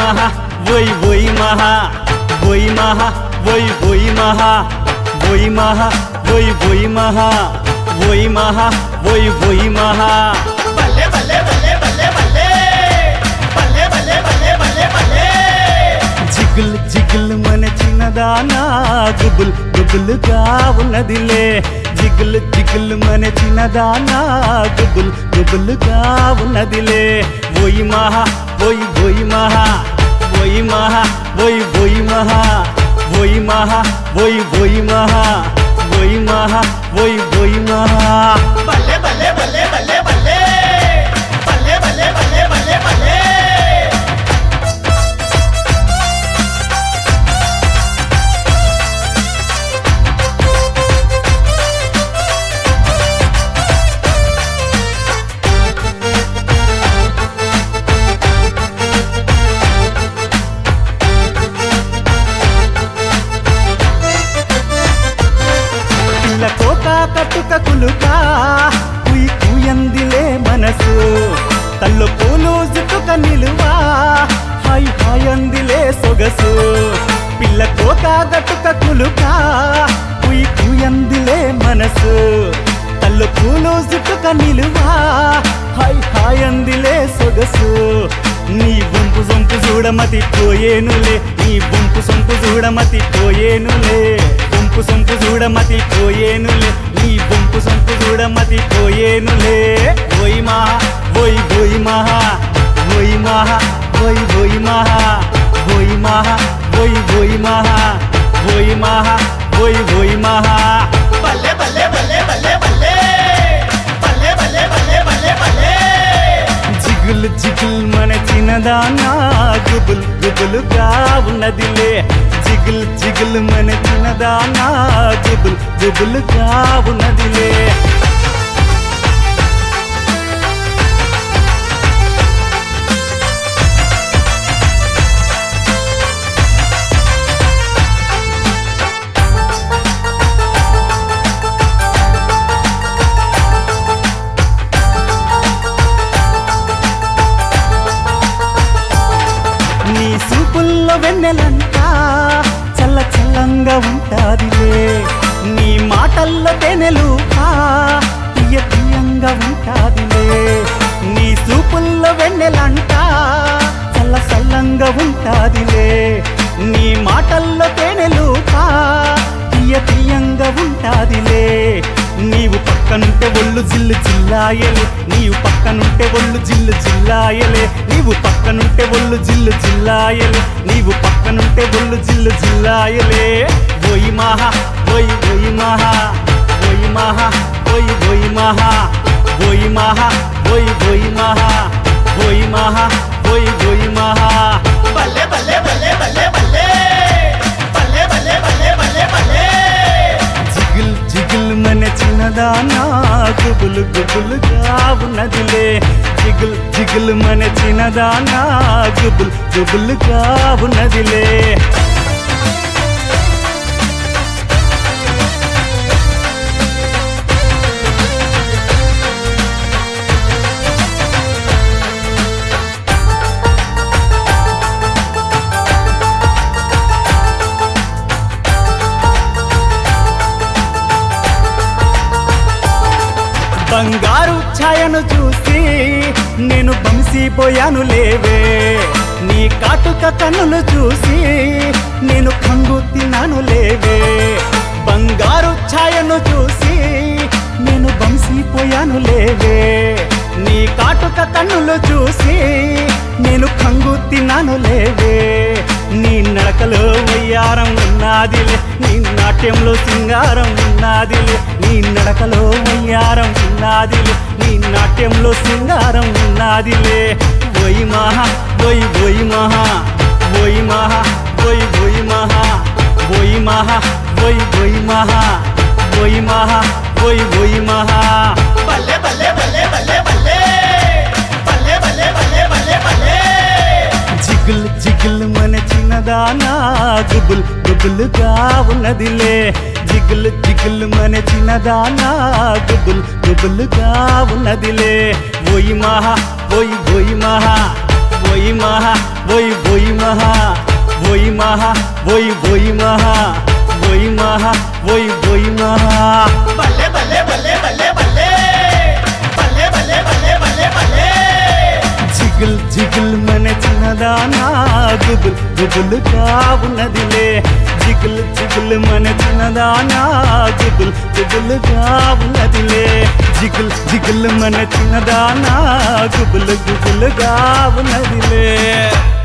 మహా ఓయ్ ఓయ్ మహా ఓయ్ మహా ఓయ్ ఓయ్ మహా ఓయ్ మహా ఓయ్ ఓయ్ మహా ఓయ్ మహా ఓయ్ ఓయ్ మహా బల్లే బల్లే బల్లే బల్లే బల్లే బల్లే బల్లే బల్లే బల్లే బల్లే జిగుల్ జిగుల్ మన చిన్నదానా గుబుల్ గుబులుగా ఉన్నదిలే జిగుల్ జిగుల్ మన చిన్నదానా గుబుల్ గుబులుగా ఉన్నదిలే ఓయి మహా ఓయి ఓయి మహా ఓయి మహా ఓయి ఓయి మహా ఓయి మహా ఓయి ఓయి మహా ఓయి మహా ఓయి ఓయి మహా బల్లే బల్లే బల్లే బల్లే బల్లే బల్లే బల్లే బల్లే బల్లే బల్లే పిల్ల కోక కట్టుక కులుక కుయి కుయందిలే మనసు తల్లు పూలు జుట్టుక నిలువా హాయ్ హాయ్ అందిలే సొగసు పిల్ల కోక గట్టుక కులుక కుయి కుయందిలే మనసు తల్లు పూలు జుట్టుక నిలువా హాయ్ హాయ్ అందిలే సొగసు నీ బొంపు సొంపు చూడమతి పోయేనులే నీ బొంపు సొంపు చూడమతి పోయేనులే బొంపు సొంపు చూడమతి పోయేనులే నీ బొంపు సొంపు చూడమతి పోయేనులే ఓయ్ మహా ఓయ్ ఓయ్ మహా ఓయ్ మహా ఓయ్ ఓయ్ మహా ఓయ్ మహా ఓయ్ ఓయ్ మహా ఓయ్ మహా ఓయ్ ఓయ్ మహా బల్లే బల్లే బల్లే బల్లే బల్లే బల్లే బల్లే బల్లే బల్లే బల్లే జిగుల్ జిగుల్ మన చిన్నదానా గుబుల్ గుబులుగా ఉన్నదిలే జిగుల్ జిగుల్ మన చిన్నదానా గుబుల్ గుబులుగా ఉన్నదిలే నీ సూపుల్లో వెన్నెలంట చల్ల చల్లంగా ఉంటాదిలే నీ మాటల్లో తేనెలు తీయ తీయంగా ఉంటాదిలే నీ సూపుల్లో వెన్నెలంట చల్ల చల్లంగా ఉంటాదిలే నీ మాటల్లో తేనెలు తీయ తీయంగా ఉంటాదిలే నీవు పక్కనుంటే ఒళ్ళు జిల్లు జిల్లాయలే నీవు పక్కనుంటే ఒళ్ళు జిల్లు జిల్లాయలే నీవు పక్కనుంటే ఒళ్ళు జిల్లు జిల్లాయలే నీవు పక్కనుంటే ఒళ్ళు జిల్లు జిల్లాయలే ఓయి మహా ఓయి ఓయి మహా ఓయి మహా ఓయి ఓయి మహా ఓయి మహా ఓయి ఓయి మహా ఓయి మహా ఓయి ఓయి మహా బల్లే బల్లే బల్లే బల్లే బల్లే బల్లే బల్లే బల్లే బల్లే బల్లే జిగుల్ జిగుల్ మన చిన్నదానా గుబులు గుబులుగా ఉన్నదిలే జిగుల్ జిగుల్ మన చిన్నదానా గుబుల్ గుబులుగా ఉన్నదిలే బంగారు ఛాయను చూసి నేను బంసిపోయాను లేవే నీ కాటుక కన్నులు చూసి నేను కంగు తిన్నాను లేవే బంగారు ఛాయను చూసి నేను బంసిపోయాను లేవే నీ కాటుక కన్నులు చూసి నేను కంగు తిన్నాను లేవే నీ నడకలో వయ్యారం ఉన్నదిలే నీ నాట్యంలో సింగారం ఉన్నదిలే నీ నడకలో వయ్యారం ఉన్నదిలే నీ నాట్యంలో సింగారం ఉన్నదిలే ఓయి మహా ఓయి ఓయి మహా ఓయి మహా ఓయి ఓయి మహా ఓయి మహా ఓయి ఓయి మహా ఓయి మహా ఓయి ఓయి మహా బల్లే బల్లే బల్లే బల్లే బల్లే బల్లే బల్లే బల్లే బల్లే బల్లే జిగుల్ జిగుల్ మన చిన్నదానా గుబుల్ గుబులుగా ఉన్నదిలే జిగుల్ జిగుల్ మన చిన్నదానా గుబుల్ గుబులుగా ఉన్నదిలే ఓయి మహా ఓయి ఓయి మహా ఓయి మహా ఓయి ఓయి మహా ఓయి మహా ఓయి ఓయి మహా ఓయి మహా ఓయి ఓయి మహా బల్లే బల్లే బల్లే బల్లే బల్లే బల్లే బల్లే బల్లే బల్లే బల్లే జిగుల్ జిగుల్ మన చిన్నదానా గుబుల్ గుబులుగా ఉన్నదిలే జిగుల్ జిగుల్ మన చిన్నదానా గుబుల్ గుబులుగా ఉన్నదిలే జిగుల్ జిగుల్ మన చిన్నదానా గుబుల్ గుబులుగా ఉన్నదిలే